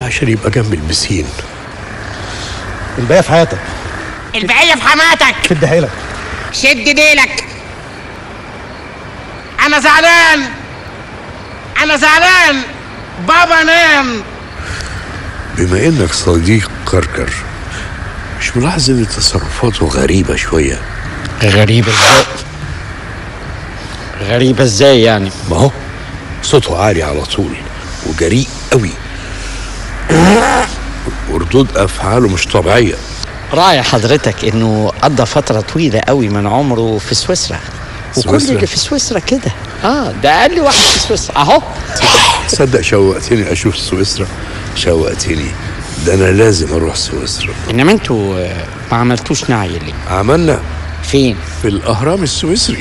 عشان يبقى جنب البسين الباقي في حياتك البقية في حماتك شد حيلك شد ديلك انا زعلان انا زعلان بابا نام بما انك صديق كركر مش ملاحظ ان تصرفاته غريبة شوية غريبة ازاي غريبة ازاي يعني ما هو صوته عالي على طول وجريء قوي وردود افعاله مش طبيعيه رأي حضرتك انه قضى فترة طويلة قوي من عمره في سويسرا وكل سويسرا؟ اللي في سويسرا كده اه ده اقل واحد في سويسرا اهو تصدق شوقتني اشوف سويسرا شوقتني ده انا لازم اروح سويسرا انما انتوا آه، ما عملتوش نعي ليه عملنا فين في الاهرام السويسري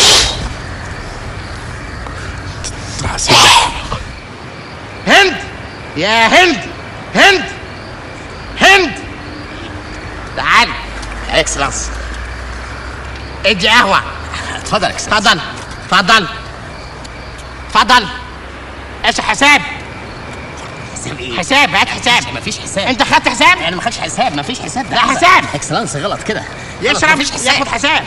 حسيت هند يا هند هند هند تعال اكسلنس ادي قهوة اتفضل اتفضل اتفضل اتفضل ايش حساب حساب ايه؟ حساب هات حساب مفيش حساب انت خدت حساب انا ما خدش حساب مفيش حساب ده لا حساب. اكسلانس غلط كده غلط، يشرب مفيش حساب ياخد حساب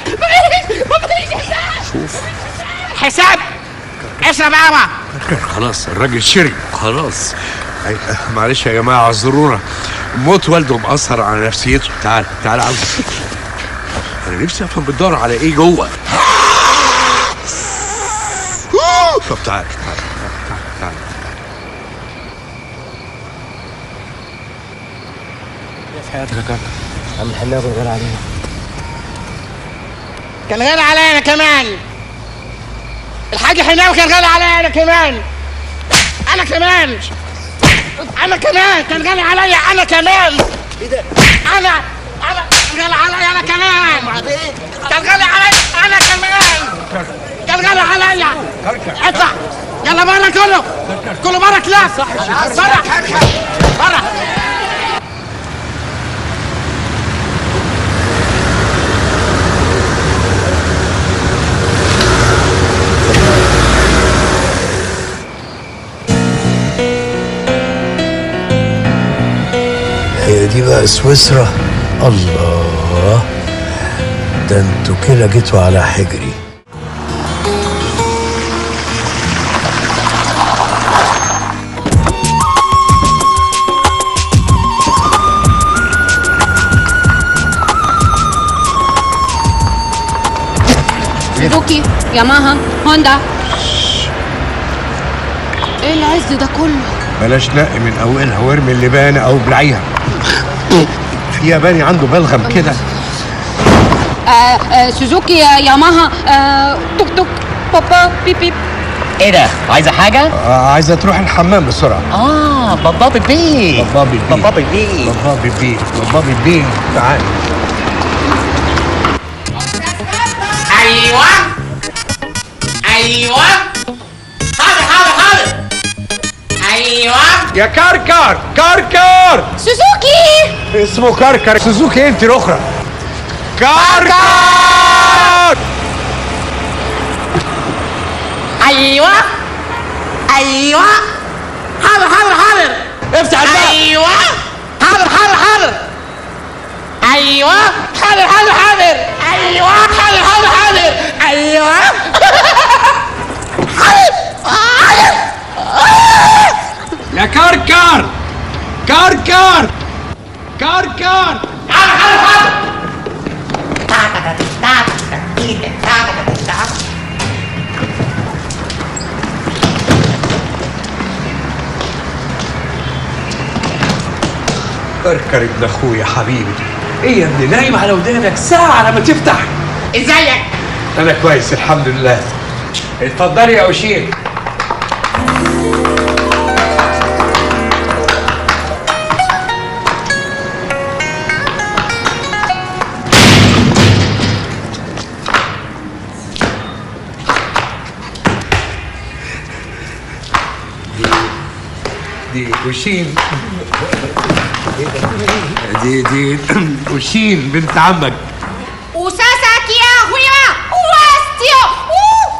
شوف حساب اشرب قهوة خلاص الراجل شرب خلاص أي- معلش يا جماعه اعذرونا موت والده مأثر على نفسيته تعال تعال عاوز انا نفسي افهم بتدور على ايه جوه طب تعال تعال تعال تعال في حياتك يا كركر عم الحلاوه غير علينا كان غالي عليا انا كمان الحاج حناوي كان غالي عليا انا كمان انا كمان انا كمان كان غالي عليا انا كمان ايه ده انا انا كان غالي عليا انا كمان كان غالي عليا انا كمان كان غالي عليا اطلع يلا بره كله كله بره كلاس بره بره هي دي بقى سويسرا الله ده انتوا كده جيتوا على حجري سوزوكي ياماها هوندا ايه العز ده كله بلاش نقي من اولها وارمي اللبانه او بلعيها في ياباني عنده بلغم كده آه آه سوزوكي ياماها آه توك توك بابا بيب بيب ايه ده؟ عايزه حاجه؟ آه، عايزه تروح الحمام بسرعه اه بابا بيبي بابا بيبي بابا بيبي بابا بيبي بابا بيبي تعال ايوه ايوه حاضر حاضر حاضر ايوه يا كركر كركر سوزوكي اسمه كركر سوزوكي انت الاخرى كركر ايوه ايوه حاضر حاضر حاضر افتح الباب ايوه حاضر حاضر حاضر ايوه حاضر حاضر حاضر ايوه حاضر حاضر حاضر ايوه حاضر حاضر يا كركر كركر كركر حاضر حاضر حاضر كركر ابن اخويا حبيبي ايه يا ابني نايم على ودانك ساعة لما تفتح ازيك انا كويس الحمد لله اتفضلي يا وشير دي وشين دي دي وشين بنت عمك وساساكي يا هويا واستيو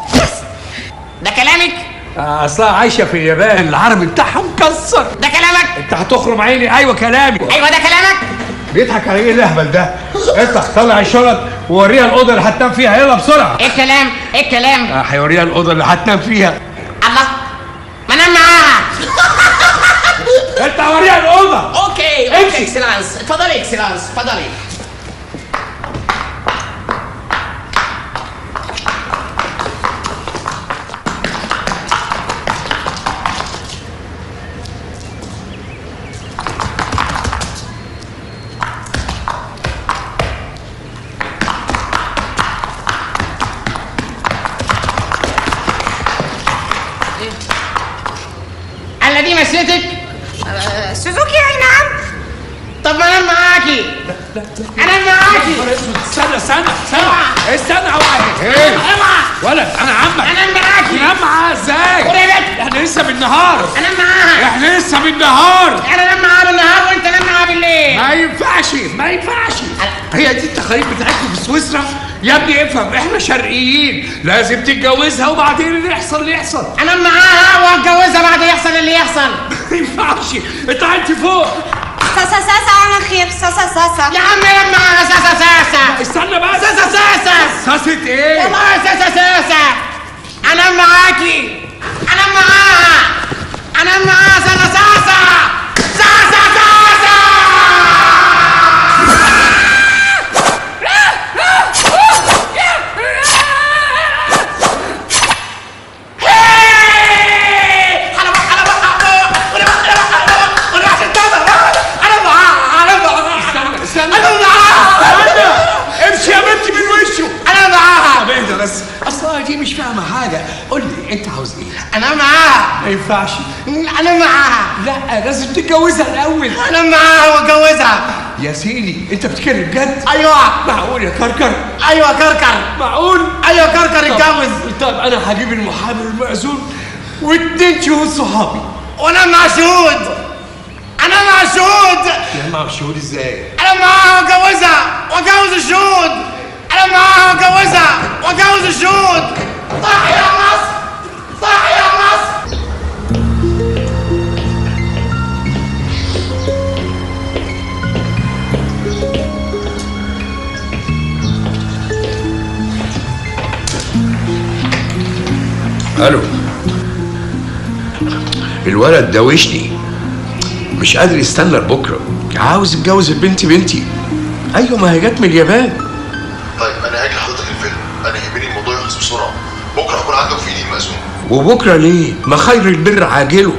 ده كلامك اصلها عايشه في اليابان العربي بتاعها مكسر ده كلامك انت هتخرم عيني ايوه كلامي ايوه ده كلامك بيضحك على ايه الهبل ده اطلع طلع الشنط ووريها الاوضه اللي هتنام فيها يلا بسرعه ايه الكلام ايه الكلام آه، هيوريها الاوضه اللي هتنام فيها الله ما انام معاها انت هوريها الاوضه اوكي امشي. اوكي اكسلانس اتفضلي اكسلانس اتفضلي انا دي مشيتك سوزوكي اي نعم طب ما انام معاكي انام معاكي استنى استنى استنى استنى اوعى ايه اوعى ولد انا عمك انام معاكي تنام معاها ازاي قول يا بنت احنا لسه بالنهار انام معاها احنا لسه بالنهار انا انام معاها بالنهار وانت نام معاها بالليل ما ينفعش ما ينفعش هي دي التقاليد بتاعتكم في سويسرا يا ابني افهم احنا شرقيين لازم تتجوزها وبعدين اللي يحصل اللي يحصل انام معاها واتجوزها بعد يحصل اللي يحصل ما ينفعش انت انت فوق ساسا ساسا على خير ساسا ساسا يا عم انام معاها ساسا ساسا استنى بقى ساسا ساسا ساسة ايه والله ساسا ساسا انام معاكي انام معاها انام معاها ساسا ساسا ساسا ساسا استنى استنى امشي يا بنتي من وشه انا معاها طب اهدى بس اصلا دي مش فاهمه حاجه قول لي انت عاوز ايه انا معاها ما ينفعش انا معاها لا لازم تتجوزها الاول انا معاها واتجوزها يا سيدي انت بتتكلم بجد ايوه معقول يا كركر ايوه كركر معقول ايوه كركر اتجوز طب انا هجيب المحامي المأذون واتنين شهود صحابي وانا مع شهود انا مع شهود يا مع شهود ازاي انا معاها واتجوزها واتجوز الشهود انا معاها واتجوزها واتجوز الشهود صح يا مصر صح يا مصر الو الولد دوشني مش قادر يستنى لبكره عاوز يتجوز البنت بنتي ايوه ما هي جت من اليابان طيب انا هاجي لحضرتك الفيلم انا يهمني الموضوع يخلص بسرعه بكره اكون عندك في ايدي المأذون وبكره ليه ما خير البر عاجله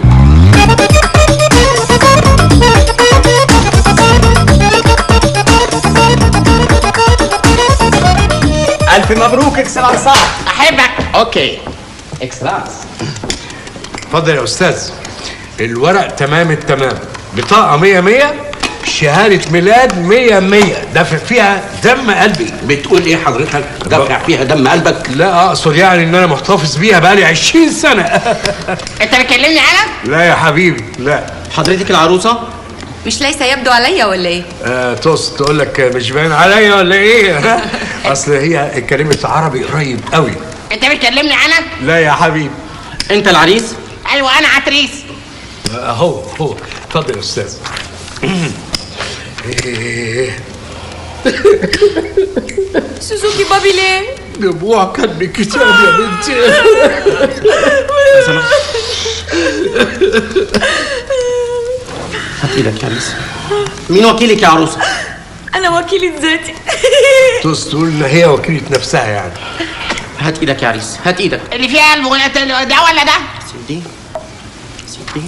الف مبروك اكسلانس صح احبك اوكي اكسلانس اتفضل يا استاذ الورق تمام التمام بطاقه مية مية شهادة ميلاد مية مية دافع فيها دم قلبي بتقول ايه حضرتك دافع فيها دم قلبك لا اقصد يعني ان انا محتفظ بيها بقالي عشرين سنة انت بتكلمني انا لا يا حبيبي لا حضرتك العروسه مش ليس يبدو عليا ولا ايه آه توست تقول لك مش باين عليا ولا ايه اصل هي اتكلمت عربي قريب قوي انت بتكلمني انا لا يا حبيبي انت العريس ايوه انا عتريس اهو هو اتفضل يا استاذ إيه، سوزوكي بابي ليه دموع كان بكتاب يا بنتي هات ايدك يا عريس مين وكيلك يا عروسه انا وكيلة ذاتي توست تقول ان هي وكيلة نفسها يعني هات ايدك يا عريس هات ايدك اللي فيها قلب ده ولا ده سيدي سيدي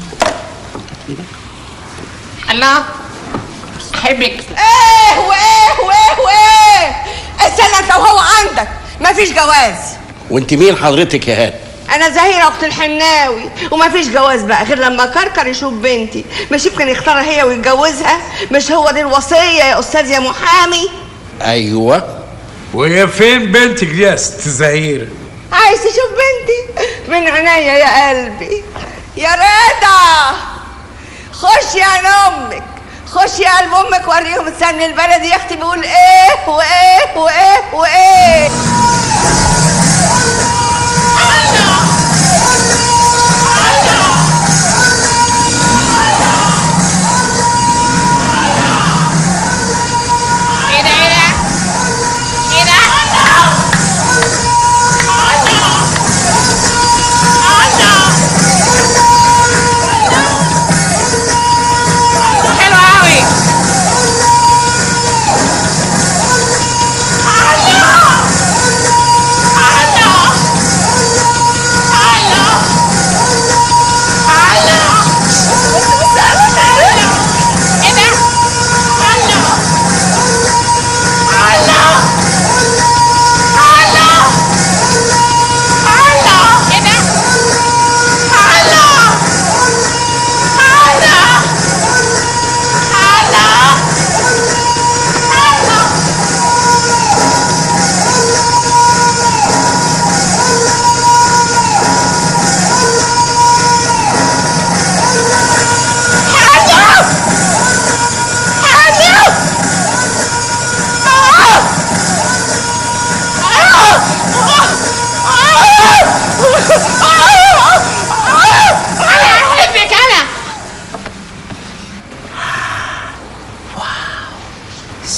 الله احبك ايه وايه وايه وايه استنى انت وهو عندك مفيش جواز وانت مين حضرتك يا هاد انا زهيرة اخت الحناوي ومفيش جواز بقى غير لما كركر يشوف بنتي مش يمكن يختارها هي ويتجوزها مش هو دي الوصية يا استاذ يا محامي ايوه وهي فين بنتك دي يا ست زهير عايز تشوف بنتي من عينيا يا قلبي يا رضا خش يا عين امك خش يا قلب امك وريهم السن البلدي يا اختي بيقول ايه وايه وايه وايه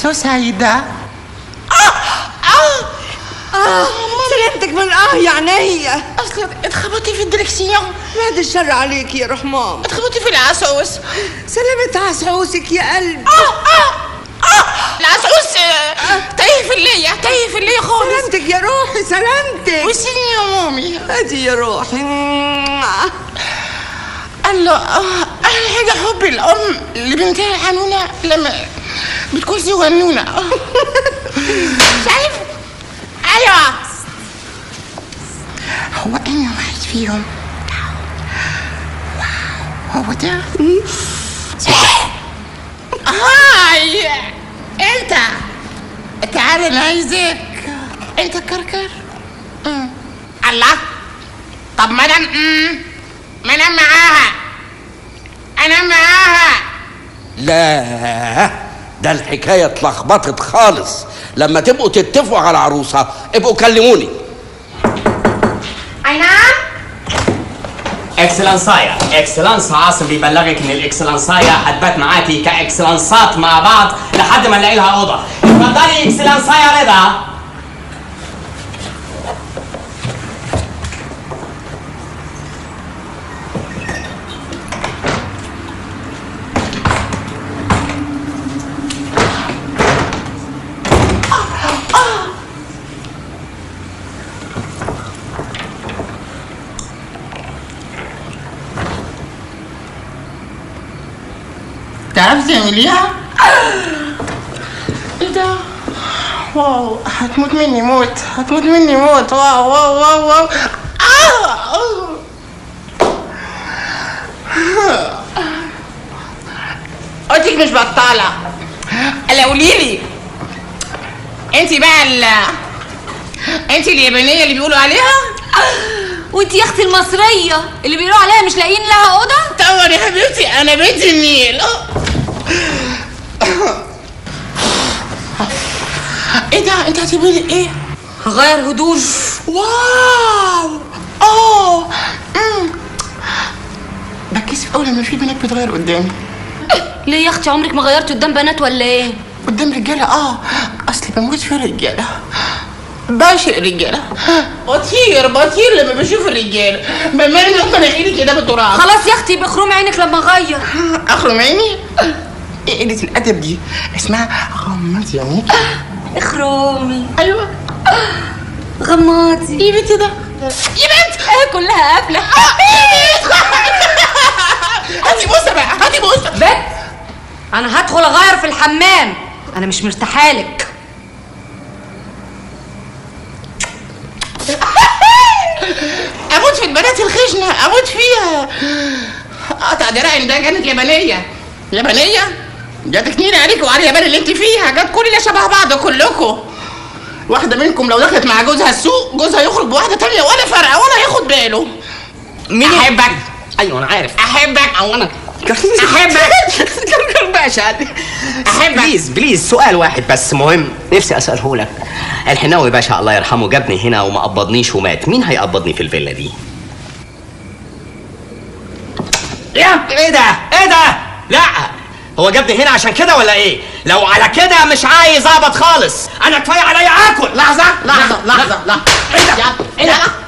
سو سعيدة اه سلامتك من اه يا عينيا اصل اتخبطتي في الدركسيون بعد الشر عليك يا رحمام اتخبطتي في العسوس سلامة عسعوسك يا قلبي العسوس آه، تايه في اللية تايه في اللية خالص سلامتك يا روحي سلامتك وسيني يا مامي ادي يا روحي الله آه، احلى حاجة حب الام لبنتها حنونة لما بتكون صغنونة شايف ايوه هو انهي واحد فيهم واو هو ده هاي انت تعال انا عايزك انت كركر مم. الله طب ما انا مم. ما انا معاها انا معاها لا ده الحكاية اتلخبطت خالص لما تبقوا تتفقوا على عروسة ابقوا كلموني اي نعم اكسلانسايا اكسلانس عاصم بيبلغك ان الاكسلانسايا هتبات معاكي كاكسلانسات مع بعض لحد ما نلاقي لها اوضه اتفضلي اكسلانسايا رضا تعرف تعمليها؟ ايه ده؟ واو هتموت مني موت هتموت مني موت واو واو واو واو آه! قلتك مش بطالة الا قوليلي انت بقى ال انت اليابانية اللي بيقولوا عليها؟ وانت يا اختي المصريه اللي بيقولوا عليها مش لاقيين لها اوضه طبعا يا حبيبتي انا بنت النيل ايه ده انت هتعملي ايه؟ هغير هدوم واو اه أمم. بتكسف قوي لما في بنات بتغير قدامي ليه يا اختي عمرك ما غيرتي قدام بنات ولا ايه قدام رجاله اه اصلي بموت في الرجاله بعشق الرجاله بطير بطير لما بشوف الرجاله بمرمط مناخيري كده بالتراب خلاص يا اختي بخروم عينك لما اغير اخرم عيني ايه قله الادب دي اسمها غمض عينيك اخرومي ايوه غماضي ايه بنت ده يا بنت ايه كلها قافله هاتي بوسه بقى هاتي بوسه بت انا هدخل اغير في الحمام انا مش مرتاحالك اموت في البنات الخشنه اموت فيها قطع دراعي ده كانت يابانيه يابانيه ده تكنين عليك وعلى اليابان اللي انت فيها جت كلنا شبه بعض كلكم واحدة منكم لو دخلت مع جوزها السوق جوزها يخرج بواحدة تانية ولا فارقة ولا ياخد باله مين أحبك ايوه انا عارف أحبك او انا أحبك كركر باشا أحبك بليز بليز سؤال واحد بس مهم نفسي اساله لك الحناوي باشا الله يرحمه جابني هنا وما قبضنيش ومات مين هيقبضني في الفيلا دي يا ايه ده ايه ده لا هو جابني هنا عشان كده ولا ايه لو على كده مش عايز اقبض خالص انا كفايه عليا اكل لحظة لحظة لحظة لحظة ايه ده يلا ايه ده يلا